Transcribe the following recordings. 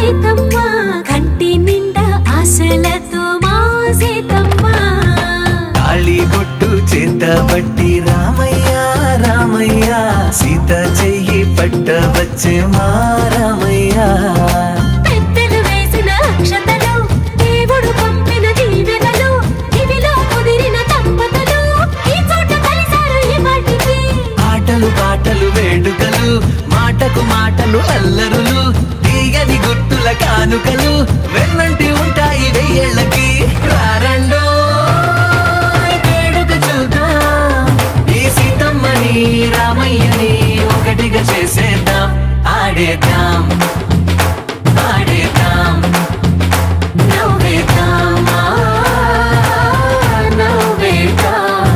సీతమ్మ కంటి నిండా ఆశలతో మా సీతమ్మ తాళి బొట్టు చేత పట్టి రామయ్య రామయ్య సీత చెయ్యి పట్ట వచ్చే మా రామయ్య పెద్దలు వేసిన అక్షతలు దేవుడు పంపిన దీవెనలు ఇవిలో కుదిరిన దంపతులు ఈ చోట కలిసారు ఈ వాటికి ఆటలు పాటలు వేడుకలు మాటకు మాటలు అల్లరులు తీయని గుర్తుల కానుకలు వెన్నంటి ఉంటాయి వెయ్యేళ్ళకి రారండో వేడుక చూద్దాం ఈ సీతమ్మని రామయ్యని ఒకటిగా చేసేద్దాం ఆడేద్దాం ఆడేద్దాం నవ్వేద్దాం ఆ, నవ్వేద్దాం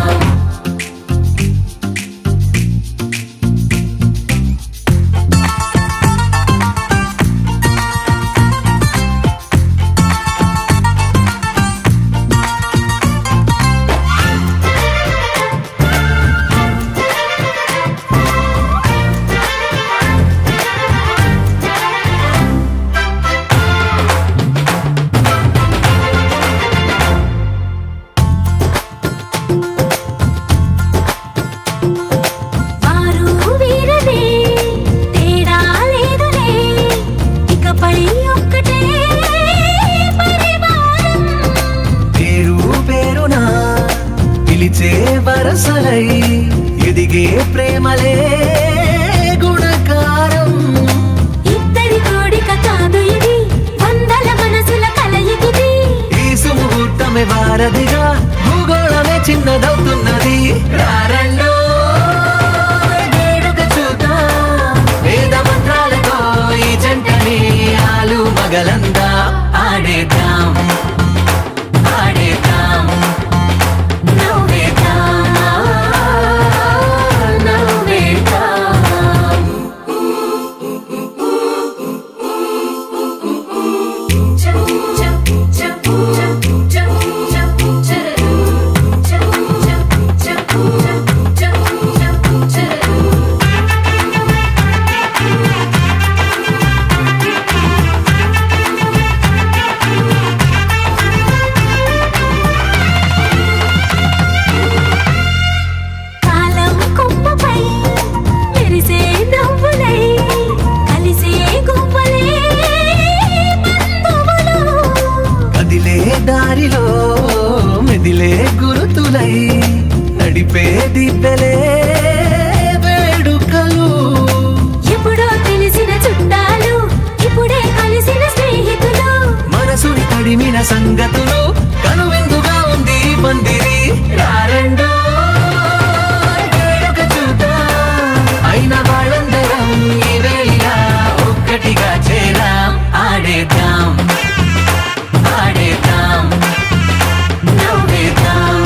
వారు వీరలే తేడా లేదులే ఇకపై ఒక్కటే పరివారం పేరు పేరున పిలిచే వరసలై ఎదిగే ప్రేమలే గుణకారం ఇద్దరి కోడిక కాదు ఇది వందల మనసుల కలయికిది ఈ సుముహూర్తమే వారధిగా భూగోళమే చిన్నదవుతున్నది రారండో వేడుక చూద్దాం వేద మంత్రాలతో ఈ జంటని ఆలు మగలందా ఆడేద్దాం ఆడేద్దాం నవ్వేద్దాం నవ్వేద్దాం కాలం కొమ్మపై మెరిసే నవ్వులై కలిసే గువ్వలే బంధువులు కదిలే దారిలో మెదిలే గురుతులై నడిపే దిబ్బెలే వేడుకలు ఎప్పుడో తెలిసిన చుట్టాలు ఇప్పుడే కలిసిన స్నేహితులు మనసుని తడిమిన సంగతులు కనువిందుగా ఉంది ఈ పందిరి రారండో వేడుక చూద్దాం అయిన వాళ్ళందరం ఈ వేళ ఒక్కటిగా చేరాం ఆడేద్దాం ఆడేద్దాం నవ్వేద్దాం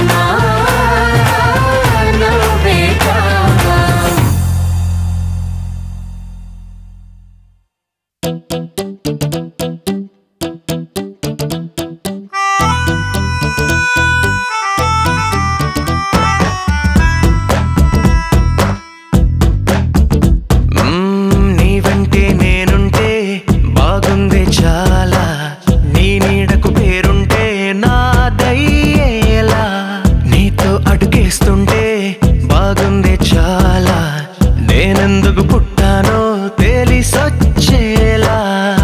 నవ్వేద్దాం మ్మ్, నీవంటే నేనుంటే బాగుంది చాలా నీ నీడకు పేరుంటే నాదయ్యేలా నీతో అడుగేస్తుంటే బాగుంది చాలా నేనెందుకు పుట్టానో తెలిసొచ్చేలా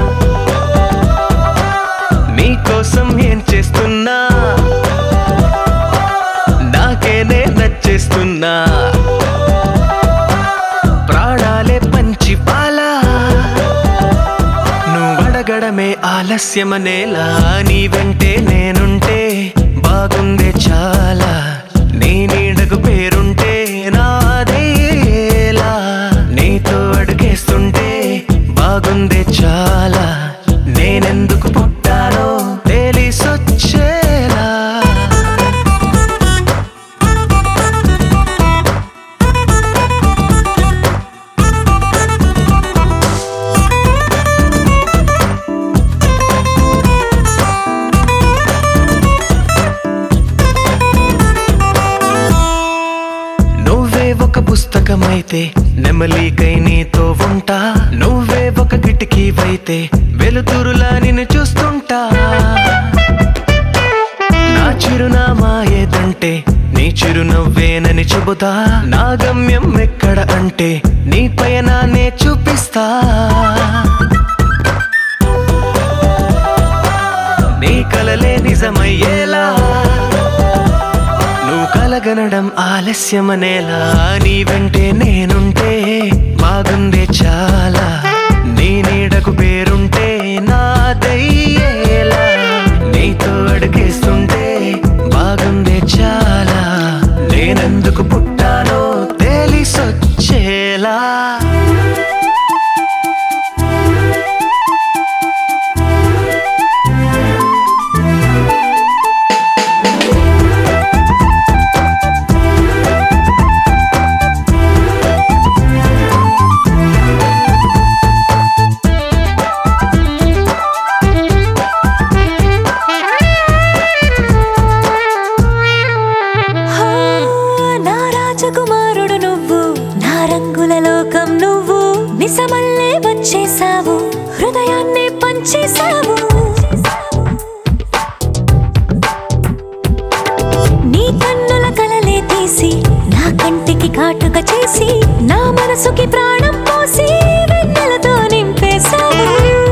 నీకోసం ఏం చేస్తున్నా నాకే నే నచ్చేస్తున్నా ప్రాణాలే పంచి పాలా నువ్వడగడమే ఆలస్యమనేలా నీ వెంటే నేనుంటే బాగుందే చాలా నీ నీడకు పేరుంటే నాదేలా నీతో అడుగేస్తుంటే బాగుందే చాలా నేనెందుకు పుట్టానో తెలిసొచ్చేలా ఒక పుస్తకమైతే నెమలికై నీతో ఉంటా నువ్వే ఒక కిటికీవైతే వెలుతురులా నిన్ను చూస్తుంటా నా చిరునామా ఏదంటే నీ చిరునవ్వేనని చెబుతా నా గమ్యం ఎక్కడ అంటే నీ పయనాన్నే చూపిస్తా నీ కలలే నిజమయ్యేలా నువ్వు కలగనడం ఆలస్యమనేలా నీ వెంటే నేనుంటే బాగుందే చాలా నీ నీడకు పేరుంటే నాదయ్యేలా నీతో అడుగేస్తుంటే బాగుందే చాలా నేనెందుకు పుట్టానో తెలిసొచ్చేలా హో, నా రాజకుమారుడు నువ్వు నా రంగుల లోకం నువ్వు నిజమల్లే వచ్చేసావు హృదయాన్ని పంచేసావు నీ కన్నుల కలలే తీసి నా కంటికి కాటుక చేసి నా మనసుకి ప్రాణం పోసి వెన్నెలతో నింపేశావు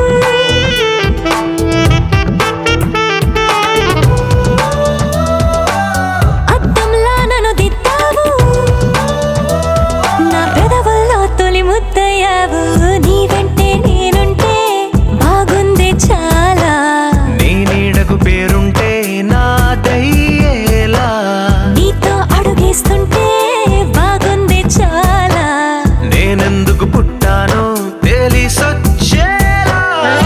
అద్దంలా నన్ను దిద్దావు నా పెదవుల్లో తొలి ముద్దయ్యావు నీ వెంటే నేనుంటే బాగుంది చాలా నీ నీడకు పేరుంటే నాదయ్యేలా నీతో అడుగేస్తుంటే బాగుంది చాలా నేనెందుకు పుట్టానో తెలిసొచ్చేలా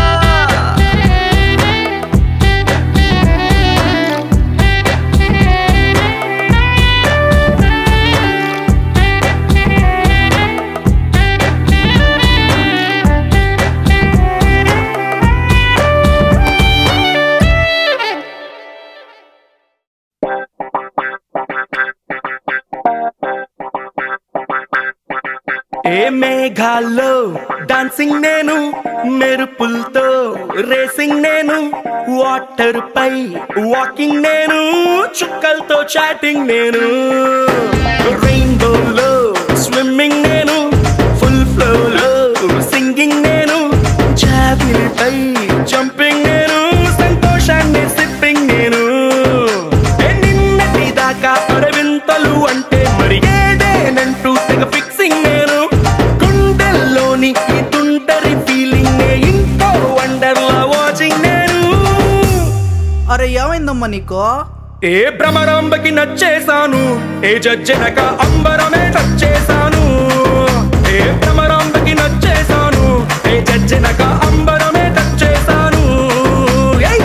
ఏ మేఘాల్లో డాన్సింగ్ నేను మెరుపులతో రేసింగ్ నేను వాటర్ పై వాకింగ్ నేను చుక్కలతో చాటింగ్ నేను రెయిన్బోలో స్విమ్మింగ్ నేను ఫుల్ ఫ్లోలో సింగింగ్ నేను జాబిల్ పై జంపింగ్ నేను సంతోషాన్ని సిప్పింగ్ నేను ఏ నిన్నటి దాకా అడవింతలు అంటే మరి ఏదేనంటూ తెగ ఫిక్సింగ్ నేను గుండెల్లోని ఈ తుంటరి ఫీలింగ్ ఇంకో వండర్లా వాచింగ్ నేను అరే ఏమైందమ్మా నీకు ఏ భ్రమరాంబకి నచ్చేశాను ఏ జడ్జనక అంబరమే టచ్ చేశాను ఏ భ్రమరాంబకి నచ్చేశాను ఏ జడ్జనక అంబరమే టచ్ చేశాను ఏయ్!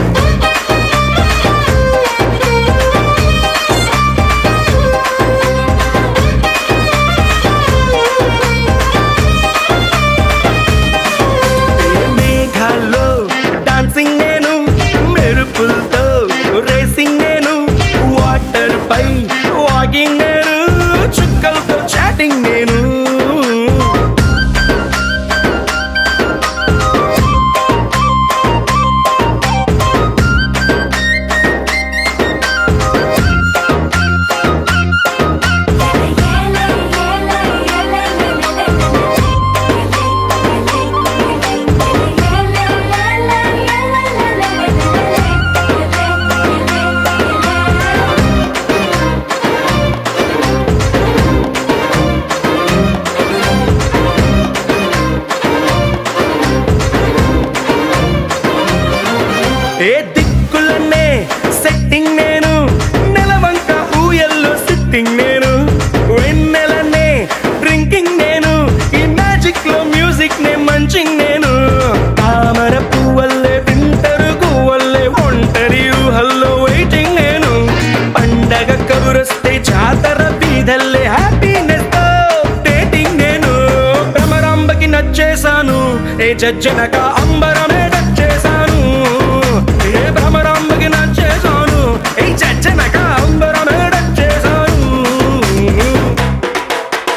ఏ మేఘాల్లో డాన్సింగ్ నేను మెరుపులతో రేసింగ్ నేను వాటర్ పై వాకింగ్ నేను చుక్కలతో చాటింగ్ నేను ఏ దిక్కులనే సెట్టింగ్ నేను నెలవంక ఊయల్లో సిట్టింగ్ నేను వెన్నెలనే డ్రింకింగ్ నేను ఈ మ్యాజిక్ లో మ్యూజిక్ నే మంచింగ్ నేను తామర పువ్వల్లే వింటరు గువ్వల్లే ఒంటరి ఊహల్లో వెయిటింగ్ నేను పండగ కబురొస్తే జాతర బీదల్లే హ్యాపీనెస్ తో డేటింగ్ నేను భ్రమరాంబకి నచ్చేశాను ఏ జడ్జనక అంబరమే టచ్ చేశాను ఏ భ్రమరాంబకి నచ్చేశాను ఏ జడ్జనక అంబరమే టచ్ చేశాను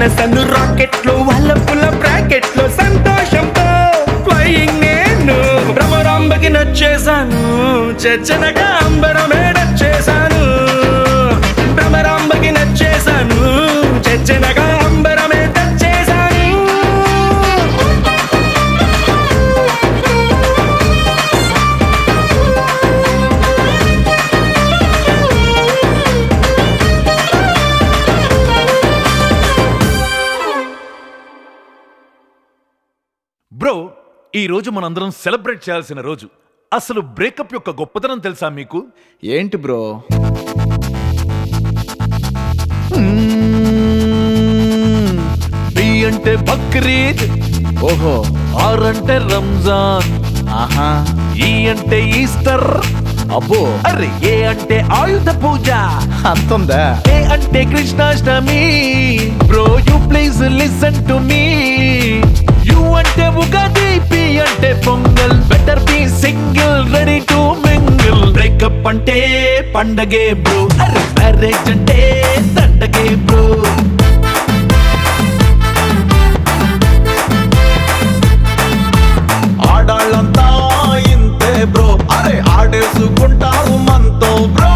మన సన్ను రాకెట్లు వాళ్ళ పుల్ల బ్రాకెట్లు సంతోషంతో ఫ్లయింగ్ నేను భ్రమరాంబకి నచ్చేసాను చచ్చనగా అంబరమే నచ్చేసాను భ్రమరాంబకి నచ్చేసాను చచ్చనగా అంబరమే నచ్చేసాను బ్రో ఈ రోజు మనందరం సెలబ్రేట్ చేయాల్సిన రోజు అసలు బ్రేకప్ యొక్క గొప్పతనం తెలుసా మీకు ఏంటి బ్రో బి అంటే బక్రీద్ ఓహో ఆర్ అంటే రంజాన్ ఆహా ఈ అంటే ఈస్టర్ అబ్బో అరే ఏ అంటే ఆయుధ పూజ అంతుందా ఏ అంటే Krishnashtami bro you please listen to me U అంటే ఉగాది పి అంటే Pongal better be single ready to mingle breakup అంటే పండగే బ్రో అరే మ్యారేజ్ అంటే దండగే బ్రో ఆడాళ్ళంతా ఇంతే బ్రో అరే ఆడేసుకుంటారు మనతో బ్రో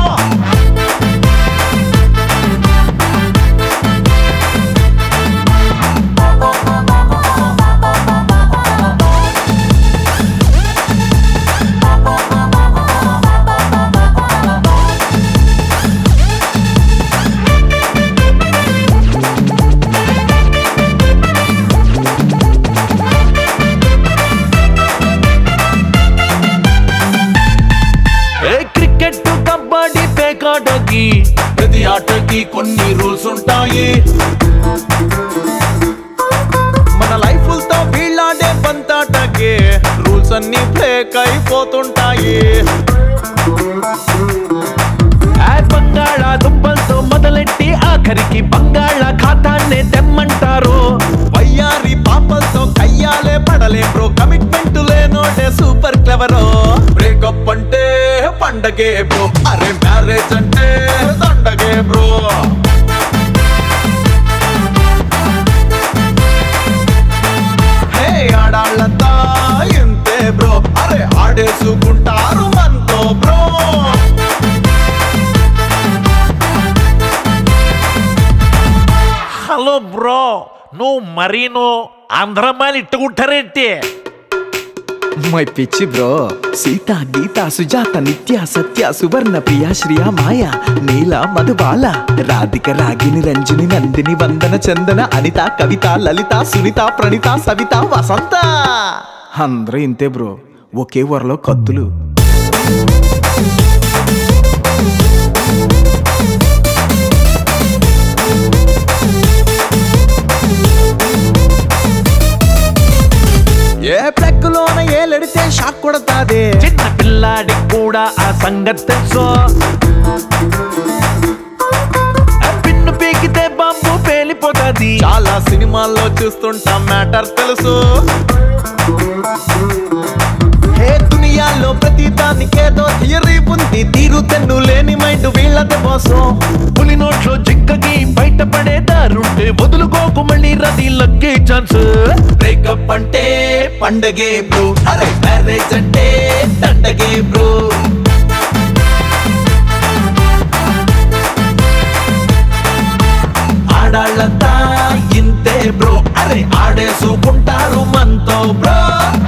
ఏ క్రికెట్ కబడ్డీ పేకాటకి ప్రతి ఆటకి కొన్ని రూల్స్ ఉంటాయి మన లైఫ్ తో వీళ్ళాడే బంతాటకి రూల్స్ అన్ని బ్రేక్ అయిపోతుంటాయి ఆ బంగాళ దుంపలతో మొదలెట్టి ఆఖరికి బంగాళ ఖాతాన్నే తెమ్మంటారు వయ్యారి పాపలతో కయ్యాలే పడలే బ్రో కమిట్మెంట్ లేనోడే సూపర్ క్లెవరో బ్రేకప్ అంటే పండగే బ్రో అరే మ్యారేజ్ అంటే దండగే బ్రో హే ఆడాళ్ళంతా ఇంతే బ్రో అరే ఆడేసుకుంటారు మనతో బ్రో హలో బ్రో నువ్వు మరీను ఆంధ్రమాలు ఇట్టుకుంటారేంటి మై పిచ్చి బ్రో సీత గీత సుజాత నిత్య సత్య సువర్ణ ప్రియ శ్రియ మాయ నీల మధుబాల రాధిక రాగిని రంజని నందిని వందన చందన అనిత కవిత లలిత సునీత ప్రణిత సవిత వసంత అందరూ ఇంతే బ్రో ఒకే వరలో కత్తులు ఏ ప్లగ్లోన ఏలెడితే షాక్ కొడతాదే చిన్న పిల్లాడికి కూడా ఆ సంగతి తెలుసు ఆ పిన్ను పీకితే బాంబు పేలిపోతుంది చాలా సినిమాల్లో చూస్తుంటాం మ్యాటర్ తెలుసు హే దునియాలో ప్రతి దానికేదో థియరీ ఉంది తీరు తెన్ను లేని మైండ్ వీళ్ళదే బోసం పులి నోట్లో జిక్కకి బయటపడే దారుంటే వదులుకోకు మళ్ళీ రది లక్కే ఛాన్స్ బ్రేకప్ అంటే పండగే బ్రో అరే మ్యారేజ్ అంటే దండగే బ్రో ఆడాళ్ళంతా ఇంతే బ్రో అరే ఆడేసుకుంటారు మనతో బ్రో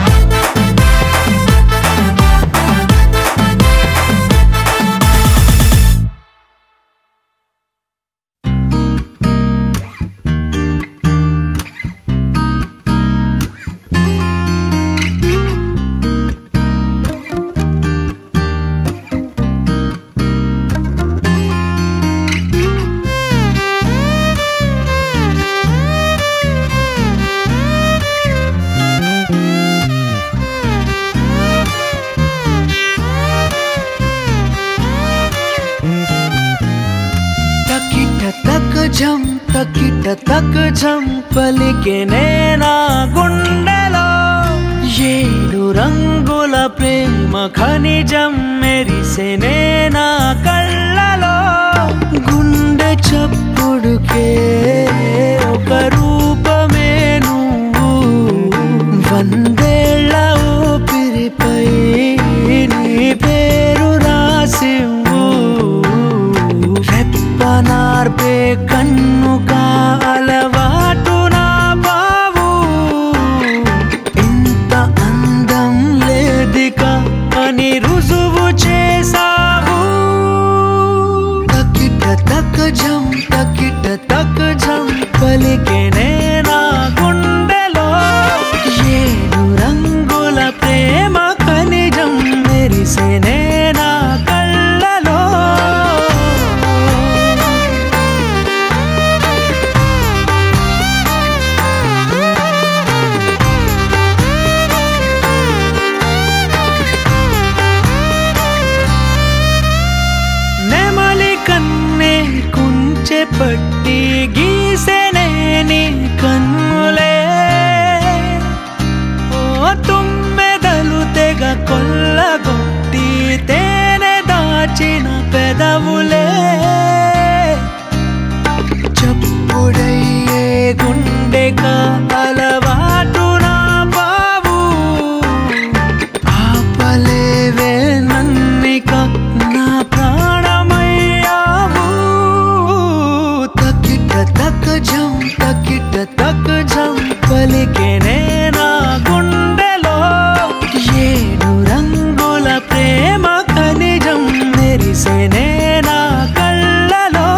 తకిట తక్ జం తకిట తక్ జం పలికే నేనా గుండెలో ఏడు రంగుల ప్రేమ ఖనిజం మెరిసే నేనా కళ్ళలో గుండె చప్పుడు దేవుడికే ఒక రూపమే నువ్వు వందేళ్ల ఊపిరిపై నీ పేరు రాసివ్వు రెప్పనార్పే కన్ను కాలవాటు నా బావు ఇంత అందం లేదిక అని రుజువు చేసావు తకిట తక జం తకిట తక జం పలికెనే నా గుండెలో ఏడు రంగుల ప్రేమ ఖనిజం మెరిసెనే నా కళ్ళలో నెమలి కన్నే కుంచె పట్టి గీసెనే నీ కన్నులే ఓ తుమ్మెదలు తెగ కొల్లగొట్టి తేనె దాచిన పెదవులే చప్పుడయ్యే గుండెక అలవాటు నా బావు ఆపలేవే నన్నిక నా ప్రాణమయ్యావు తకిట తక జం తకిట తక జం పలికెనే నా గుండెలో ఏడు రంగుల ప్రేమ ఖనిజం మెరిసెనే నా కళ్ళలో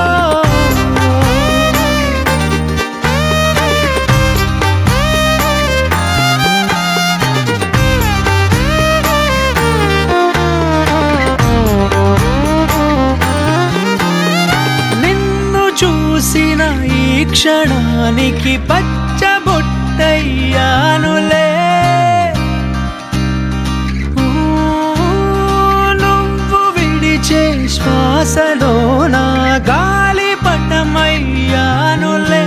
నిన్ను చూసిన ఈ క్షణానికి పచ్చబొట్టయ్యానులే ఊ, నువ్వు విడిచే శ్వాసలో నా గాలి పటమయ్యానులే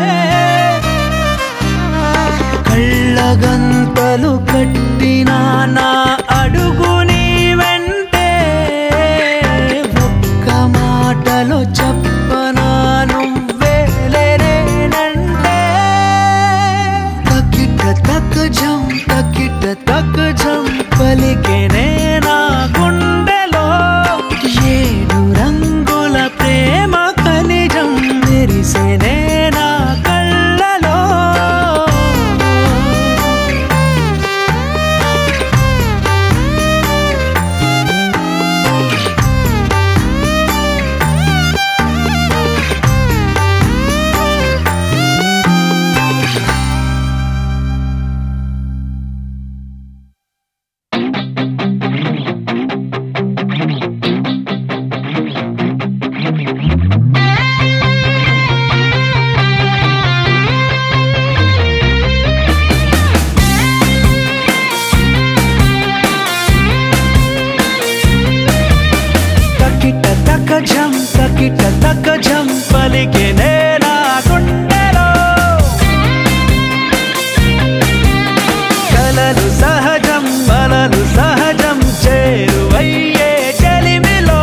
కళ్ళగంతలు కట్టిన నా అడుగు నీ వెంటే ఒక్క మాటలో చెప్పనా నువ్వేలేనంటే తకిట తక జం తకిట తక జం పలికెనే నా గుండెలో ఏడు రంగుల ప్రేమ ఖనిజం మెరిసెనే నా కళ్ళలో తకిట తక జం తకిట తక జం పలికెనే నా గుండెలో కలలు సహజం బలలు సహజం చేరువయ్యే చలిమిలో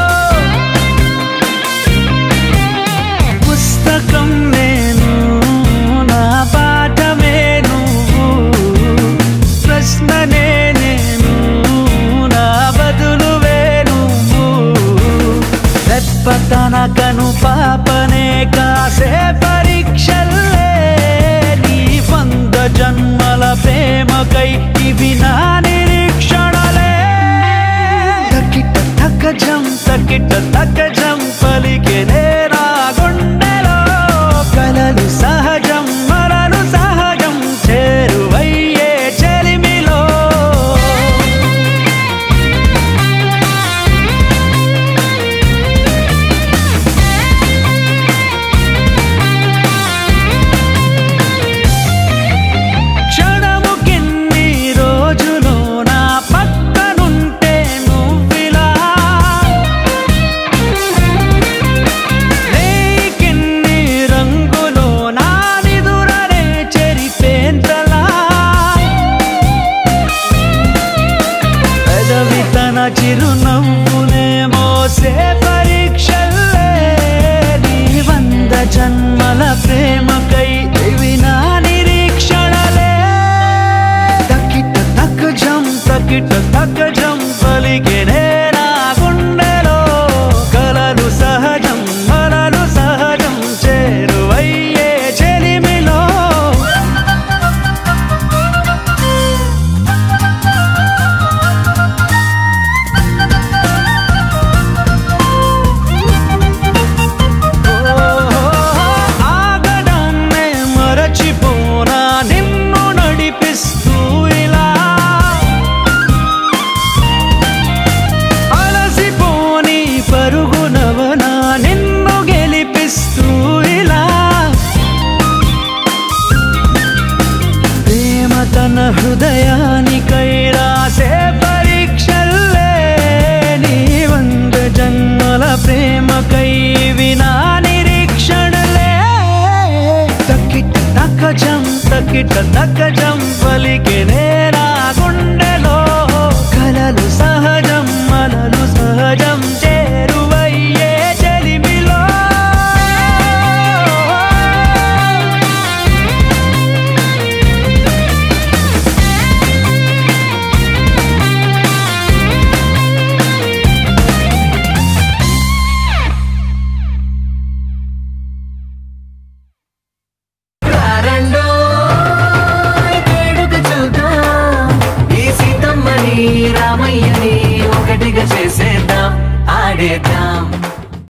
పుస్తకం నేను నా పాఠమే నువ్వు ప్రశ్ననే నేను నా బదులువే నువ్వు రెప్పతన కను పాపనే కాసే పరీక్షల్లే నీ వంద జన్మల ప్రేమకై ఇవి నా నిరీక్షణలే తకిట తక జం తకిట తక జం పలికెనే నా గుండెలో కలలు సహజం మరలు సహజం చేరువయ్యే చెలిమిలో క్షణముకిన్ని రోజులు నా పక్కనుంటే నువ్విలా రేకిన్ని రంగులో నా నిదురనే చెరిపేంతలా పెదవి తన చిరునవ్వునే మోసే పరీక్షల్లే నీ వంద జన్మల ప్రేమకై ఇవి నా నిరీక్షణలే తక్కిట తక్క జం తక్కిట తక్క జం పలికినే నా గుండెలో కలలు సహజం మలలు సహజం చేరువయ్యే చెలిమిలో ఆగడాన్నే మరచిపోనా నిన్ను నడిపిస్తూ ఇలా అలసిపోని పరుగునవనా నిన్ను గెలిపిస్తూ ఇలా ప్రేమ తన హృదయానికై రాసే పరీక్షల్లే నీ వంద జన్మల ప్రేమకై వినా నిరీక్షణలే తక్కిట తక్కజం తక్కిట తక్కజం పలికినే నా గుండెలో కలలు సహజం మనలు సహజం చేరువయ్యే చెలిమిలో రెండో వేడుక చూద్దాం ఈ సీతమ్మని రామయ్యని ఒకటిగా చేసేద్దాం ఆడేద్దాం